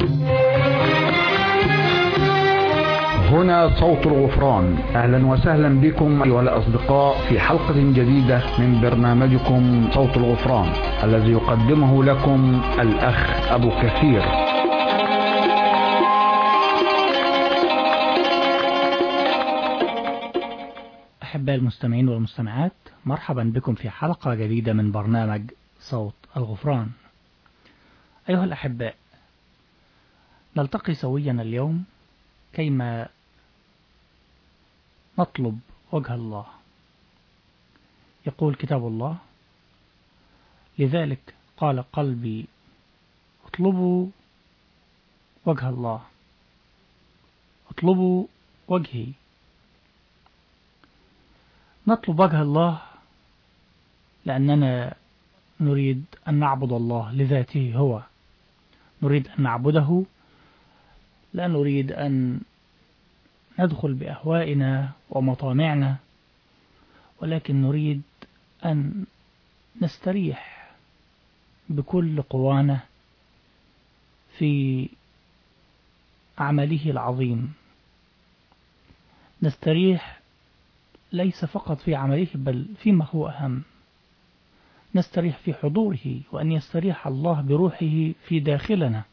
هنا صوت الغفران أهلا وسهلا بكم أيها الأصدقاء في حلقة جديدة من برنامجكم صوت الغفران الذي يقدمه لكم الأخ أبو كثير أحباء المستمعين والمستمعات مرحبا بكم في حلقة جديدة من برنامج صوت الغفران أيها الأحباء نلتقي سويا اليوم كيما نطلب وجه الله يقول كتاب الله لذلك قال قلبي اطلبوا وجه الله اطلبوا وجهي نطلب وجه الله لأننا نريد أن نعبد الله لذاته هو نريد أن نعبده لا نريد أن ندخل بأهوائنا ومطامعنا ولكن نريد أن نستريح بكل قوانا في عمله العظيم نستريح ليس فقط في عمله بل فيما هو أهم نستريح في حضوره وأن يستريح الله بروحه في داخلنا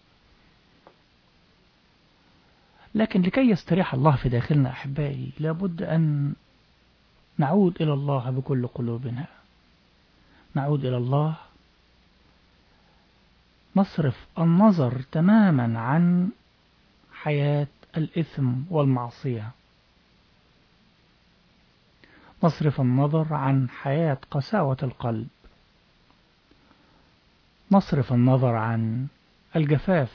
لكن لكي يستريح الله في داخلنا أحبائي لابد أن نعود إلى الله بكل قلوبنا نعود إلى الله نصرف النظر تماما عن حياة الإثم والمعصية نصرف النظر عن حياة قساوة القلب نصرف النظر عن الجفاف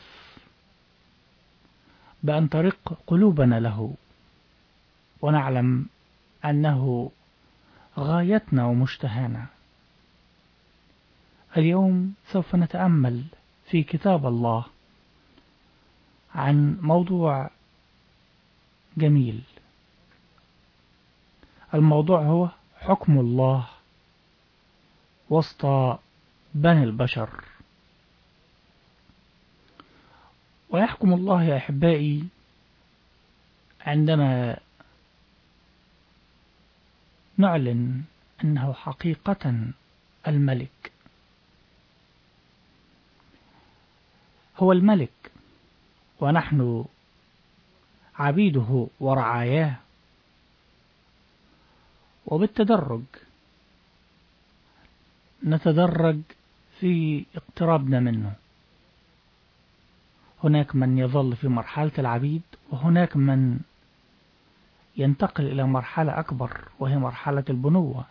بأن ترق قلوبنا له ونعلم أنه غايتنا ومشتهانا اليوم سوف نتأمل في كتاب الله عن موضوع جميل الموضوع هو حكم الله وسط بني البشر ويحكم الله يا أحبائي عندما نعلن أنه حقيقة الملك هو الملك ونحن عبيده ورعاياه وبالتدرج نتدرج في اقترابنا منه هناك من يظل في مرحلة العبيد وهناك من ينتقل إلى مرحلة أكبر وهي مرحلة البنوة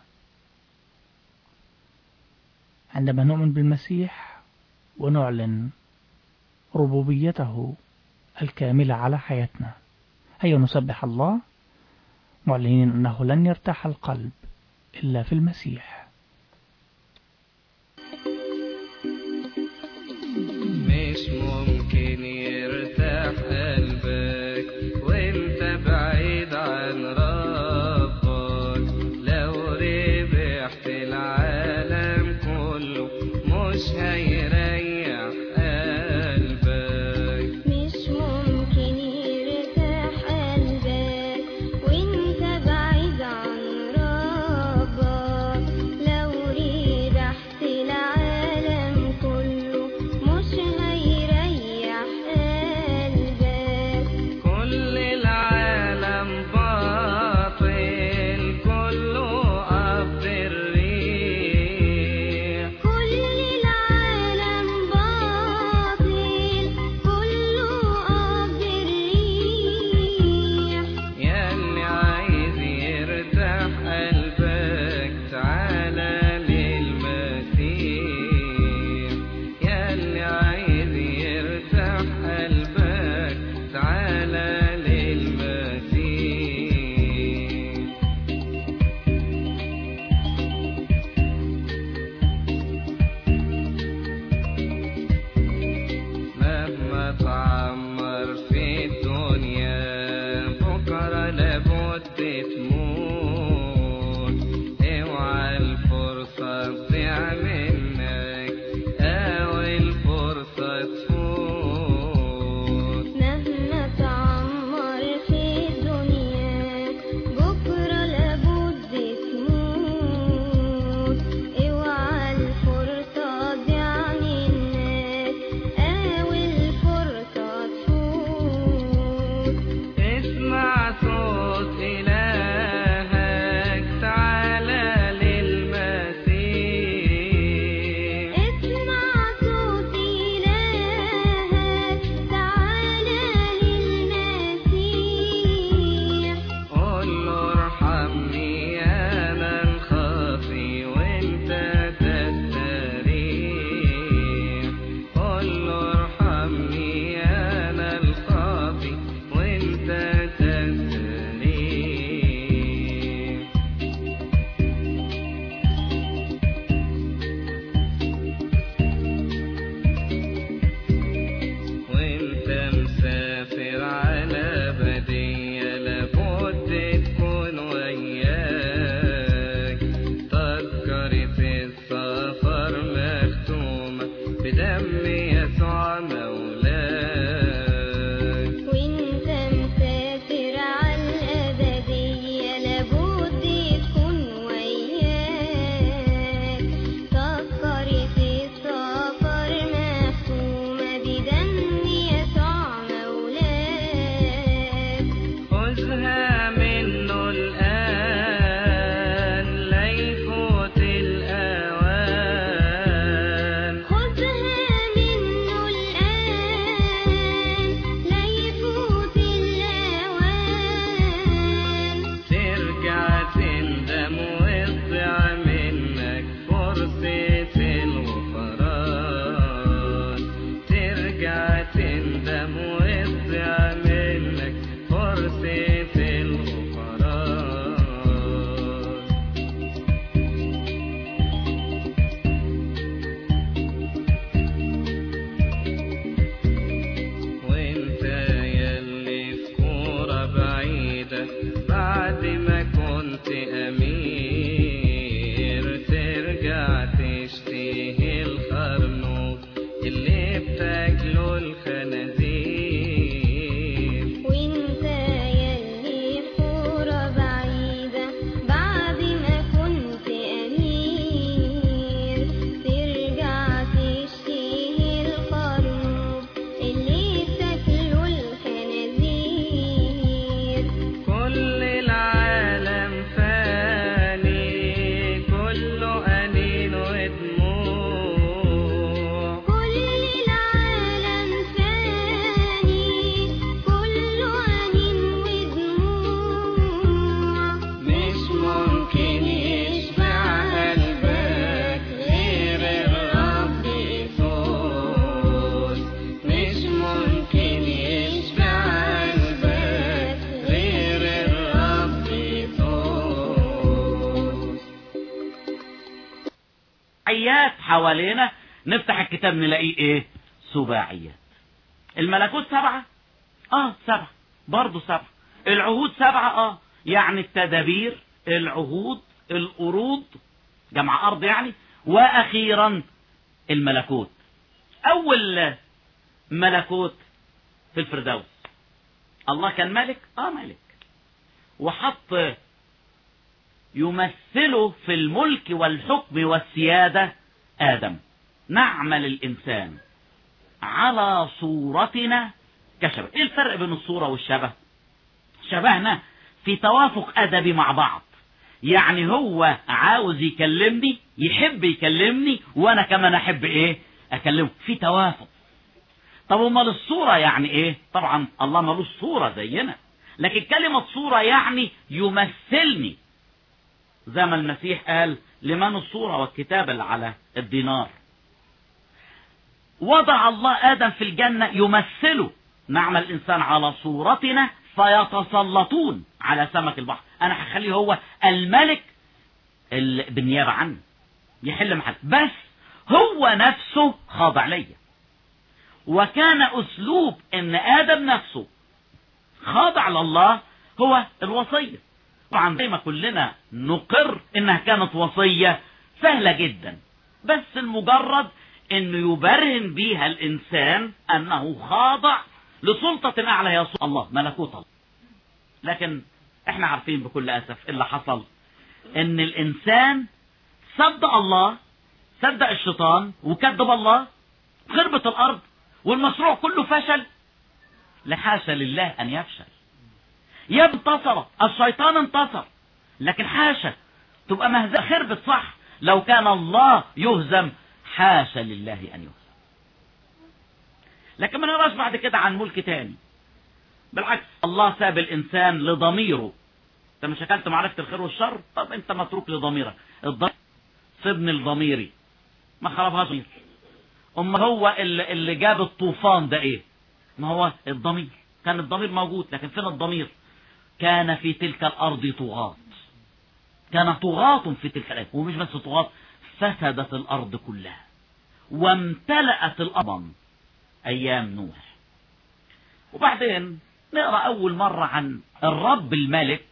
عندما نؤمن بالمسيح ونعلن ربوبيته الكاملة على حياتنا هيا نسبح الله معلنين أنه لن يرتاح القلب إلا في المسيح مش ممكن يرتاح قلبك وانت بعيد عن ربك لو ربحت العالم كله مش هيريح قلبك مش ممكن يرتاح قلبك وانت بعيد عن ربك لو ريحت العالم كله مش هيريح قلبك كل العالم باطل كله قبض الريح كل العالم باطل كله قبض الريح ياللي عايز يرتاح قلبك تعالى للمسيح ياللي عايز يرتاح قلبك تعالى للمسيح مهما تعمر في الدنيا بكرة لابد تموت اوعى الفرصة تضيع منك او الفرصة تفوت مسافر على بدية لابد تكون وياك تذكرة السفر مختومة بدم يسوع مولاك وانت مسافر عالأبدية لابد تكون وياك تذكرة السفر مختومة بدم يسوع مولاك خذها منه الآن لا يفوت الأوان خذها منه الآن لا يفوت الأوان ترجع تندم وتضيع منك فرصة الغفران ترجع تندم وتضيع منك فرصة الغفران وانت يلي في كورة بعيدة بعد ما كنت امير ترجع تشتهي الخرنوب اللي بتاكله الخنازير وانت يلي فورة بعيدة بعد ما كنت أمير ترجع تشتهي الخروف اللي بتاكله الخنازير كل العالم فاني كله أنين ودموع كل العالم فاني كله أنين ودموع مش ممكن يشبع قلبك غير الرب يسوس مش ممكن يشبع قلبك غير الرب يسوس سباعيات حوالينا نفتح الكتاب نلاقيه ايه سباعيات الملكوت سبعة اه سبعة برضه سبعة العهود سبعة اه يعني التدابير العهود القروض جمع ارض يعني واخيرا الملكوت اول ملكوت في الفردوس الله كان ملك اه ملك وحط يمثله في الملك والحكم والسيادة آدم نعمل الإنسان على صورتنا كشبه إيه الفرق بين الصورة والشبه شبهنا في توافق أدبي مع بعض يعني هو عاوز يكلمني يحب يكلمني وأنا كمان أحب إيه أكلمه في توافق طب امال الصورة يعني ايه طبعا الله ملوش صورة زينا لكن كلمة صورة يعني يمثلني زي ما المسيح قال لمن الصورة والكتاب اللي على الدينار وضع الله آدم في الجنة يمثله نعمل الإنسان على صورتنا فيتسلطون على سمك البحر أنا هخليه هو الملك اللي بالنيابة عني يحل محل بس هو نفسه خاضع ليا وكان أسلوب أن آدم نفسه خاضع لله هو الوصية طبعا زي ما كلنا نقر انها كانت وصية سهلة جدا بس المجرد انه يبرهن بيها الانسان انه خاضع لسلطة اعلى هي سلطة الله ملكوت الله لكن احنا عارفين بكل اسف اللي حصل ان الانسان صدق الله صدق الشيطان وكذب الله خربت الارض والمشروع كله فشل لحاشا لله ان يفشل يا انتصر الشيطان انتصر لكن حاشا تبقى مهزة خربت صح لو كان الله يهزم حاشا لله ان يهزم لكن ما نقراش بعد كده عن ملك تاني بالعكس الله ساب الانسان لضميره انت مش اكلت معرفة الخير والشر طب انت متروك لضميرك الضمير سيبني لضميري ما خربهاش ضمير اما هو اللي, اللي جاب الطوفان ده ايه ما هو الضمير كان الضمير موجود لكن فين الضمير كان في تلك الارض طغاة كان طغاة في تلك الارض ومش بس طغاة فسدت الارض كلها وامتلأت الارض ايام نوح وبعدين نقرأ أول مرة عن الرب الملك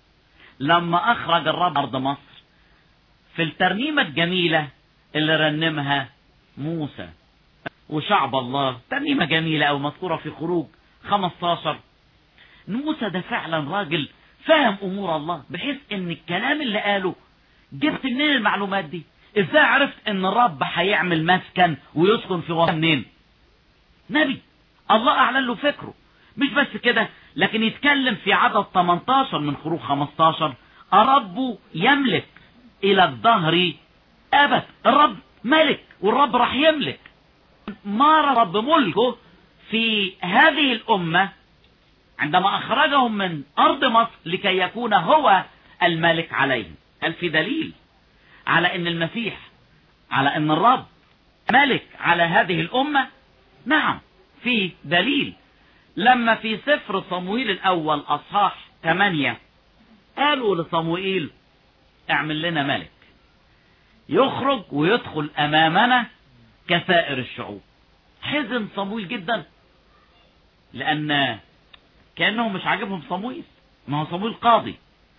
لما أخرج الرب أرض مصر في الترنيمة الجميلة اللي رنمها موسى وشعب الله ترنيمة جميلة أو مذكورة في خروج 15 موسى ده فعلا راجل فاهم أمور الله بحيث إن الكلام اللي قاله جبت منين المعلومات دي ازاي عرفت ان الرب هيعمل مسكن ويسكن في وسط منين نبي الله اعلن له فكره مش بس كده لكن يتكلم في عدد 18 من خروج 15 الرب يملك الى الدهر ابد الرب ملك والرب راح يملك مار رب ملكه في هذه الامه عندما اخرجهم من ارض مصر لكي يكون هو الملك عليهم هل في دليل على ان المسيح على ان الرب ملك على هذه الامه نعم في دليل لما في سفر صموئيل الاول اصحاح 8 قالوا لصموئيل اعمل لنا ملك يخرج ويدخل امامنا كسائر الشعوب حزن صموئيل جدا لان كانه مش عاجبهم صموئيل ما هو صموئيل قاضي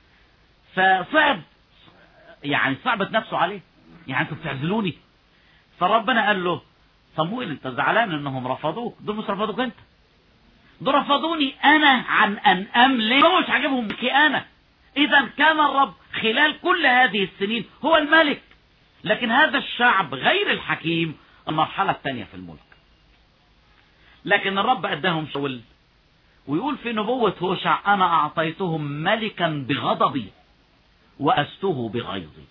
فصعب يعني صعبت نفسه عليه يعني انتوا بتعزلوني فربنا قال له صموئيل انت زعلان انهم رفضوك دول مش رفضوك انت دول رفضوني انا عن ان املك هو مش عاجبهم ملكي انا اذا كان الرب خلال كل هذه السنين هو الملك لكن هذا الشعب غير الحكيم المرحلة الثانية في الملك لكن الرب اداهم شول ويقول في نبوة هوشع انا اعطيتهم ملكا بغضبي وأسته بغيظي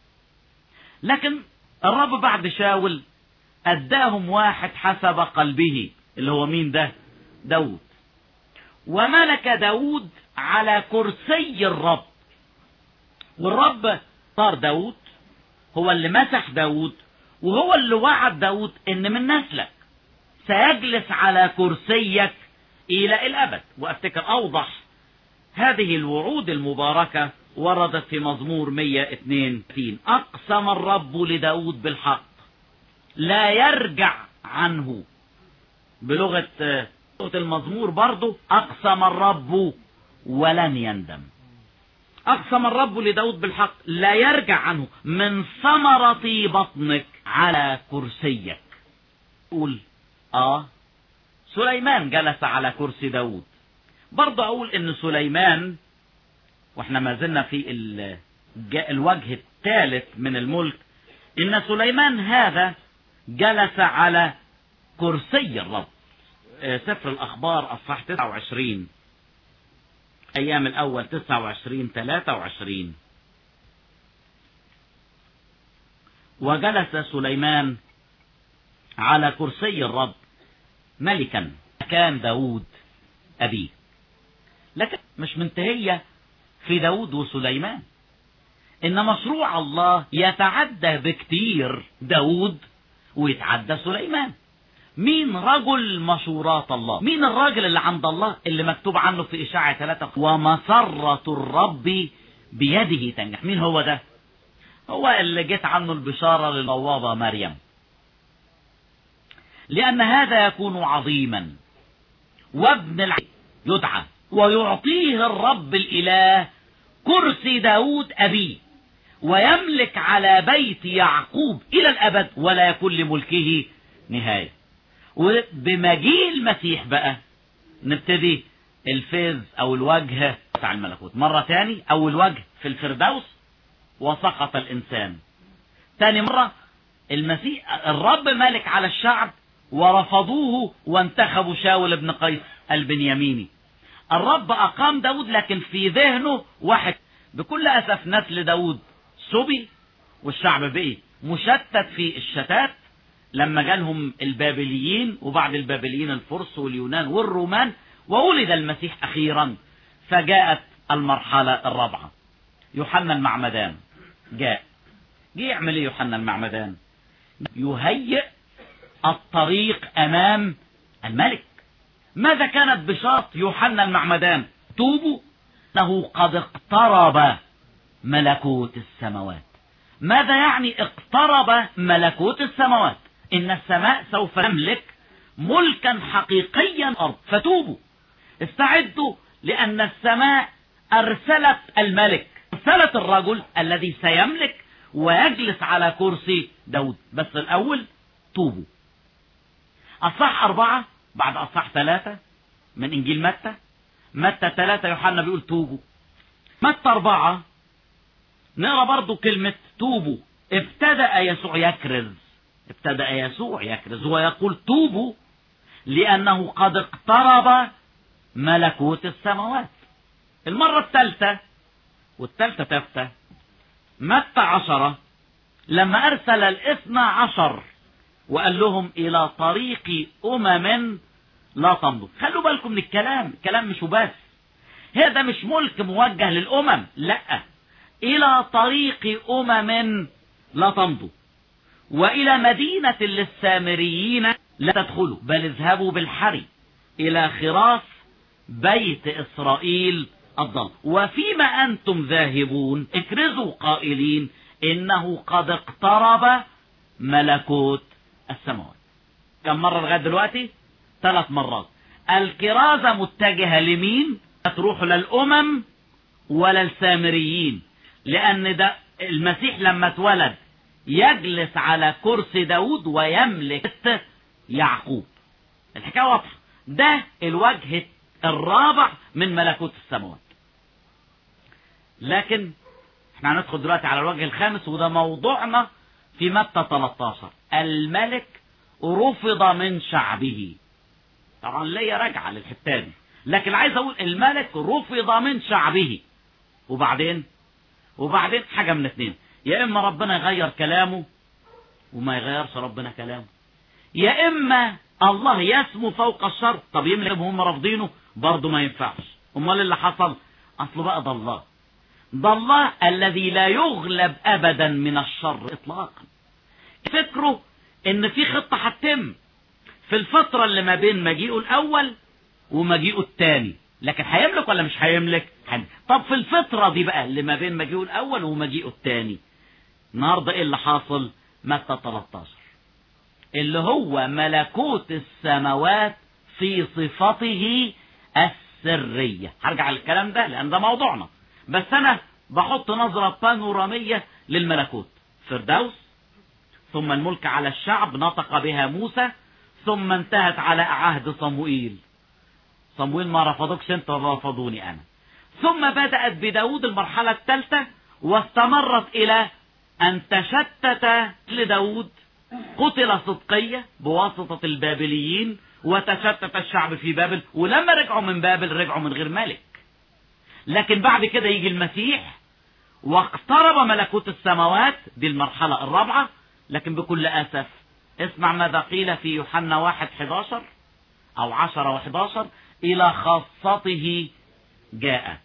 لكن الرب بعد شاول أداهم واحد حسب قلبه اللي هو مين ده داود وملك داود على كرسي الرب والرب صار داود هو اللي مسح داود وهو اللي وعد داود ان من نسلك سيجلس على كرسيك الى الابد وافتكر اوضح هذه الوعود المباركه وردت في مزمور 132 أقسم الرب لداود بالحق لا يرجع عنه بلغة لغة المزمور برضه أقسم الرب ولن يندم أقسم الرب لداود بالحق لا يرجع عنه من ثمرة بطنك على كرسيك قول آه سليمان جلس على كرسي داود برضه أقول إن سليمان واحنا ما زلنا في الوجه الثالث من الملك ان سليمان هذا جلس على كرسي الرب سفر الاخبار اصحاح 29 ايام الاول 29 23 وجلس سليمان على كرسي الرب ملكا كان داود ابيه لكن مش منتهيه في داود وسليمان إن مشروع الله يتعدى بكتير داود ويتعدى سليمان مين رجل مشورات الله مين الراجل اللي عند الله اللي مكتوب عنه في إشاعة ثلاثة ومسرة الرب بيده تنجح مين هو ده هو اللي جت عنه البشارة للبوابة مريم لأن هذا يكون عظيما وابن العين يدعى ويعطيه الرب الإله كرسي داود أبيه ويملك على بيت يعقوب إلى الأبد ولا يكون لملكه نهاية وبمجيء المسيح بقى نبتدي الفيز أو الوجه بتاع الملكوت مرة تاني أول وجه في الفردوس وسقط الإنسان تاني مرة المسيح الرب ملك على الشعب ورفضوه وانتخبوا شاول بن قيس البنياميني الرب أقام داود لكن في ذهنه واحد بكل أسف نسل داود سبي والشعب بقي مشتت في الشتات لما جالهم البابليين وبعد البابليين الفرس واليونان والرومان وولد المسيح أخيرا فجاءت المرحلة الرابعة يوحنا المعمدان جاء جه يعمل ايه يوحنا المعمدان يهيئ الطريق أمام الملك ماذا كانت بشرط يوحنا المعمدان توبوا انه قد اقترب ملكوت السماوات ماذا يعني اقترب ملكوت السماوات ان السماء سوف تملك ملكا حقيقيا الارض فتوبوا استعدوا لأن السماء أرسلت الملك أرسلت الرجل الذي سيملك ويجلس على كرسي داود بس الأول توبوا أصح أربعة بعد أصح ثلاثة من إنجيل متى متى ثلاثة يوحنا بيقول توبوا متى أربعة نقرا برضو كلمة توبوا ابتدأ يسوع يكرز ابتدأ يسوع يكرز ويقول توبوا لأنه قد اقترب ملكوت السماوات المرة الثالثة والثالثة تفتة متى عشرة لما أرسل الاثنى عشر وقال لهم إلى طريق أمم لا تمضوا خلوا بالكم من الكلام الكلام مش وبس هذا مش ملك موجه للأمم لا إلى طريق أمم لا تمضوا وإلى مدينة للسامريين لا تدخلوا بل اذهبوا بالحري إلى خراف بيت إسرائيل الضل وفيما أنتم ذاهبون اكرزوا قائلين إنه قد اقترب ملكوت السماوات كم مرة لغاية دلوقتي ثلاث مرات الكرازة متجهة لمين تروح للأمم ولا السامريين لأن ده المسيح لما اتولد يجلس على كرسي داود ويملك يعقوب الحكاية واضحة ده الوجه الرابع من ملكوت السماوات لكن احنا هندخل دلوقتي على الوجه الخامس وده موضوعنا في متى 13 الملك رفض من شعبه طبعا ليا راجعه للحته دي لكن عايز اقول الملك رفض من شعبه وبعدين وبعدين حاجه من اتنين يا اما ربنا يغير كلامه وما يغيرش ربنا كلامه يا اما الله يسمو فوق الشر طب يملك هم رافضينه برضه ما ينفعش امال اللي حصل اصل بقى ده الله ده الله الذي لا يغلب ابدا من الشر اطلاقا فكره ان في خطه هتتم في الفتره اللي ما بين مجيئه الاول ومجيئه الثاني لكن هيملك ولا مش هيملك هيملك. طب في الفتره دي بقى اللي ما بين مجيئه الاول ومجيئه الثاني النهارده ايه اللي حاصل متى 13 اللي هو ملكوت السماوات في صفته السرية هرجع للكلام ده لأن ده موضوعنا بس أنا بحط نظرة بانورامية للملكوت فردوس ثم الملك على الشعب نطق بها موسى ثم انتهت على عهد صموئيل صموئيل ما رفضوكش انت ولا رفضوني انا ثم بدأت بداود المرحلة الثالثة واستمرت الى ان تشتت لداود قتل صدقية بواسطة البابليين وتشتت الشعب في بابل ولما رجعوا من بابل رجعوا من غير ملك لكن بعد كده يجي المسيح واقترب ملكوت السماوات دي المرحلة الرابعة لكن بكل أسف اسمع ماذا قيل في يوحنا واحد 11 أو عشرة وحداشر إلى خاصته جاء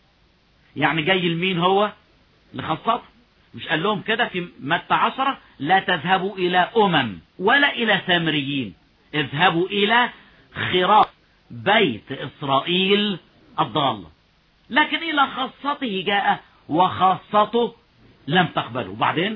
يعني جاي لمين هو لخاصته مش قال لهم كده في متى عشرة لا تذهبوا إلى أمم ولا إلى سامريين اذهبوا إلى خراف بيت إسرائيل الضالة لكن إلى خاصته جاء وخاصته لم تقبله بعدين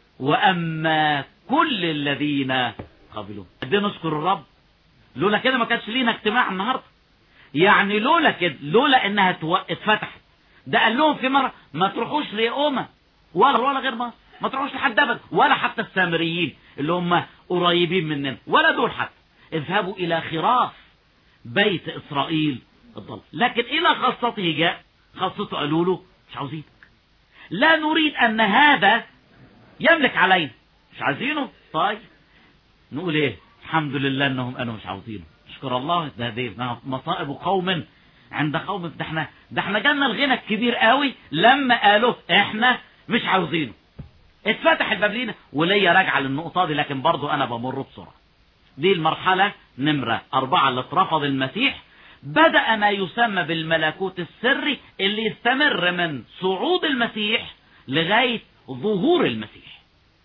وأما كل الذين قبلوا قد نشكر الرب لولا كده ما كانش لينا اجتماع النهارده يعني لولا كده لولا انها تو- اتفتحت ده قال لهم في مره ما تروحوش لأمة ولا ولا غير مصر ما تروحوش لحد ابدا ولا حتى السامريين اللي هم قريبين مننا ولا دول حتى اذهبوا الى خراف بيت اسرائيل الضل لكن الى خاصته جاء خاصته قالوا له مش عاوزينك لا نريد ان هذا يملك علينا مش عايزينه طيب نقول ايه الحمد لله انهم قالوا مش عاوزينه اشكر الله ده دي مصائب قوم عند قوم ده احنا ده احنا جالنا الغنى الكبير قوي لما قالوا احنا مش عاوزينه اتفتح الباب لينا وليا راجعه للنقطه دي لكن برضو انا بمر بسرعه دي المرحله نمره اربعه اللي اترفض المسيح بدأ ما يسمى بالملكوت السري اللي يستمر من صعود المسيح لغاية ظهور المسيح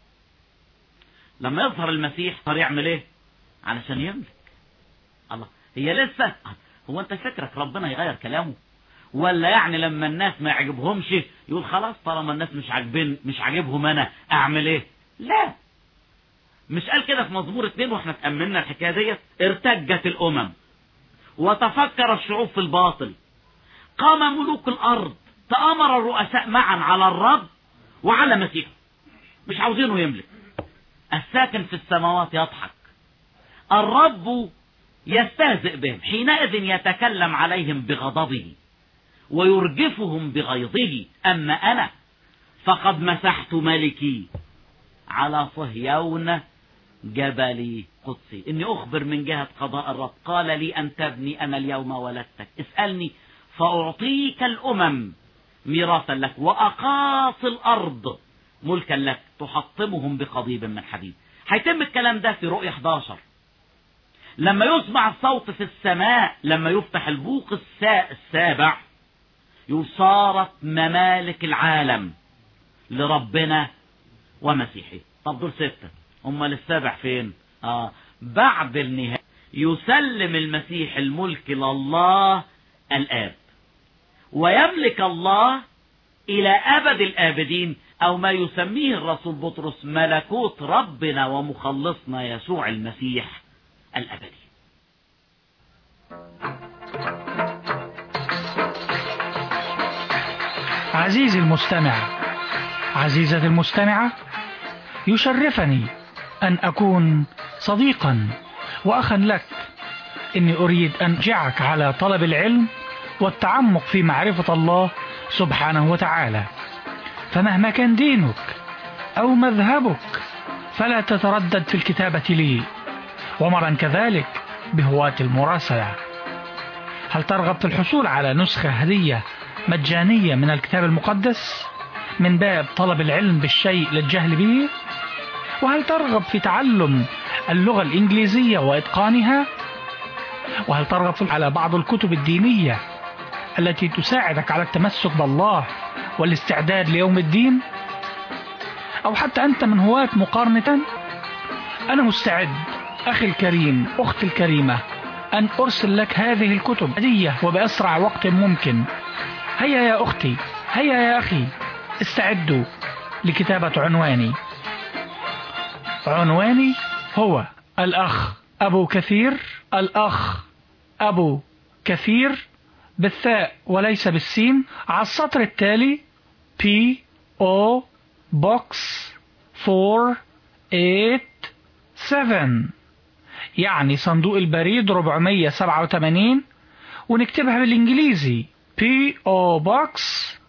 لما يظهر المسيح صار يعمل ايه علشان يملك الله هي لسه هو انت فكرك ربنا يغير كلامه ولا يعني لما الناس ما يعجبهمش يقول خلاص طالما الناس مش عاجبين مش عاجبهم انا اعمل ايه لا مش قال كده في مزمور اتنين واحنا تأملنا الحكاية ديت ارتجت الامم وتفكر الشعوب في الباطل قام ملوك الأرض تآمر الرؤساء معا على الرب وعلى مسيحه مش عاوزينه يملك الساكن في السماوات يضحك الرب يستهزئ بهم حينئذ يتكلم عليهم بغضبه ويرجفهم بغيظه أما أنا فقد مسحت ملكي على صهيون جبلي قدسي إني أخبر من جهة قضاء الرب قال لي أن تبني أنا اليوم ولدتك اسألني فأعطيك الأمم ميراثا لك وأقاصي الأرض ملكا لك تحطمهم بقضيب من حديد هيتم الكلام ده في رؤية 11 لما يسمع الصوت في السماء لما يفتح البوق الساء السابع يصارت ممالك العالم لربنا ومسيحه طب دول ستة امال السابع فين آه بعد النهاية يسلم المسيح الملك لله الآب ويملك الله إلى أبد الآبدين أو ما يسميه الرسول بطرس ملكوت ربنا ومخلصنا يسوع المسيح الأبدي عزيزي المستمع عزيزتي المستمعة يشرفني أن أكون صديقا وأخا لك إني أريد أن أشجعك على طلب العلم والتعمق في معرفة الله سبحانه وتعالى فمهما كان دينك أو مذهبك فلا تتردد في الكتابة لي ومرا كذلك بهواة المراسلة هل ترغب في الحصول على نسخة هدية مجانية من الكتاب المقدس من باب طلب العلم بالشيء للجهل به وهل ترغب في تعلم اللغة الإنجليزية وإتقانها وهل ترغب في- على بعض الكتب الدينية التي تساعدك على التمسك بالله والاستعداد ليوم الدين أو حتى أنت من هواة مقارنة أنا مستعد أخي الكريم أختي الكريمة أن أرسل لك هذه الكتب هدية وبأسرع وقت ممكن هيا يا أختي هيا يا أخي استعدوا لكتابة عنواني عنواني هو الأخ أبو كثير الأخ أبو كثير بالثاء وليس بالسين على السطر التالي P O Box 487 يعني صندوق البريد 487 ونكتبها بالإنجليزي P O Box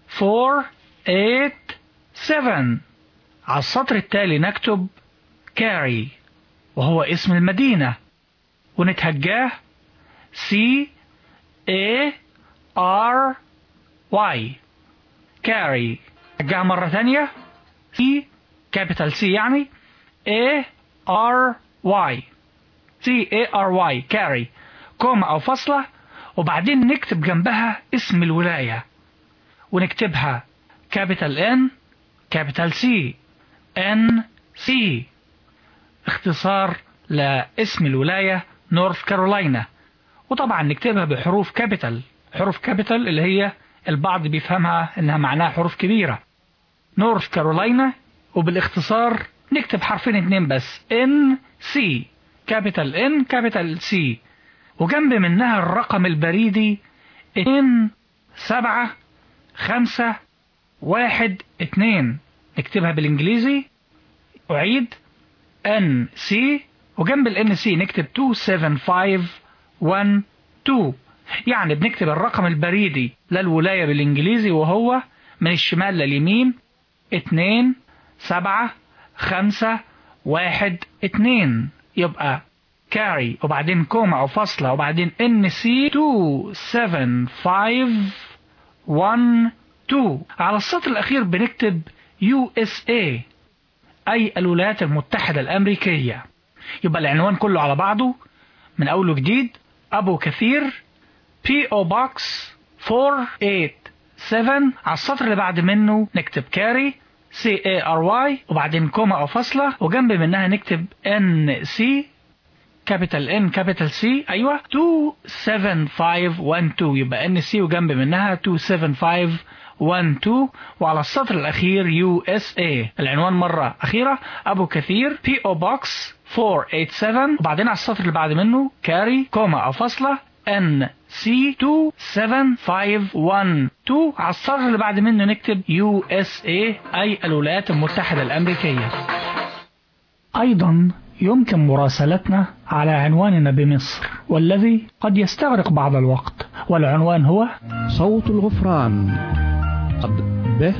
487 على السطر التالي نكتب كاري وهو اسم المدينة ونتهجاه C A R Y كاري نتهجاه مرة ثانية C capital C يعني A R Y C A R Y كاري كوما أو فاصلة وبعدين نكتب جنبها اسم الولاية ونكتبها capital N capital C N C اختصار لاسم الولاية نورث كارولاينا وطبعا نكتبها بحروف كابيتال حروف كابيتال اللي هي البعض بيفهمها انها معناها حروف كبيرة نورث كارولاينا وبالاختصار نكتب حرفين اتنين بس ان سي كابيتال ان كابيتال سي وجنب منها الرقم البريدي اتنين سبعة خمسة واحد اتنين نكتبها بالانجليزي اعيد ان سي وجنب الان سي نكتب 27512 يعني بنكتب الرقم البريدي للولاية بالانجليزي وهو من الشمال لليمين 2 7 5 1 2 يبقى كاري وبعدين كوما او فاصلة وبعدين ان سي 27512 على السطر الاخير بنكتب يو اس اي أي الولايات المتحدة الأمريكية يبقى العنوان كله على بعضه من أول وجديد أبو كثير P.O. Box 487 على السطر اللي بعد منه نكتب كاري C A R Y وبعدين كوما أو فاصلة وجنب منها نكتب N C كابيتال N كابيتال C أيوة 27512 يبقى N C وجنب منها 27512 وعلى السطر الأخير USA العنوان مرة أخيرة أبو كثير P.O. Box 487 وبعدين على السطر اللي بعد منه كاري كوما أو فاصلة ان سي 27512 على الصرف اللي بعد منه نكتب يو اس اي اي الولايات المتحدة الامريكية ايضا يمكن مراسلتنا على عنواننا بمصر والذي قد يستغرق بعض الوقت والعنوان هو صوت الغفران قد به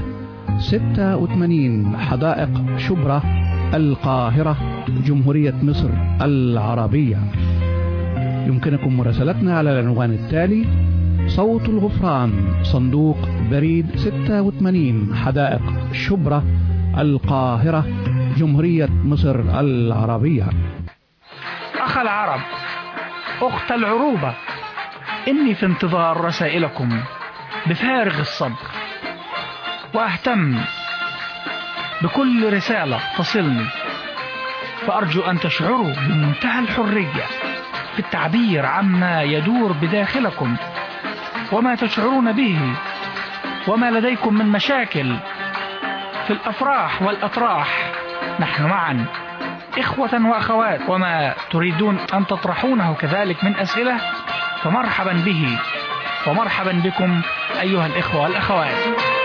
86 حدائق شبرا القاهرة جمهورية مصر العربية يمكنكم مراسلتنا على العنوان التالي صوت الغفران صندوق بريد 86 حدائق شبرا القاهرة جمهورية مصر العربية أخ العرب أخت العروبة إني في انتظار رسائلكم بفارغ الصبر وأهتم بكل رسالة تصلني فأرجو أن تشعروا بمنتهى الحرية في التعبير عما يدور بداخلكم وما تشعرون به وما لديكم من مشاكل في الأفراح والأطراح نحن معا إخوة وأخوات وما تريدون أن تطرحونه كذلك من أسئلة فمرحبا به ومرحبا بكم أيها الإخوة والأخوات